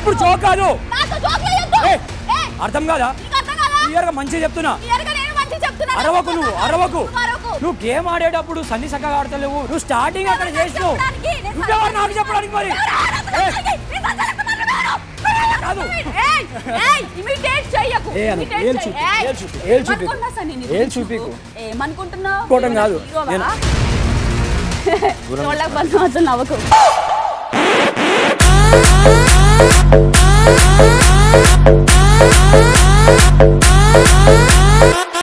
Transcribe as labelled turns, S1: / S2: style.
S1: ఇప్పుడు జోక్ కాదు
S2: నాతో జోకులు వేయొద్దు.
S1: ఏ.
S2: ఏయ్,
S1: అర్థం కాదా
S2: నీకు అర్థం కాదా?
S1: క్లియర్ గా మంచిగా చెప్తున్నా
S2: క్లియర్గా నేను మంచిగా చెప్తున్నాను.
S1: అరవకు నువ్వు అరవకు
S2: నువ్వు అరవకు.
S1: నువ్వు గేమ్ ఆడేటప్పుడు సన్ని చక్కగా ఆడతలేవు నువ్వు స్టార్టింగ్ అక్కడ చేసినావు
S2: చెప్పడానికి, నేను
S1: నువ్వెవరు నాకు చెప్పడానికి మరి
S2: ఎవరు ఆడకు
S1: ఏ.
S2: నాకు? నేను సంచలకున్నాను మీరు.
S1: కాదు.
S2: ఏయ్, ఏయ్, imitate చెయ్యకు.
S1: ఏ అను,
S2: imitate
S1: ఏలు
S2: చెయ్యి.
S1: చూపి,
S2: ఏయ్,
S1: ఏలు చూపి, ఏలు చూపి.
S2: ఏమనుకుంటున్నావు సార్ నేను
S1: ఏలు
S2: ఇది
S1: చూపికు.
S2: ఏమనుకుంటున్నావు
S1: అనుకోవడం కాదు.
S2: హీరోవా?
S1: నేను-
S2: చూడలేక బంధం అసలు నవ్వకు
S3: Ah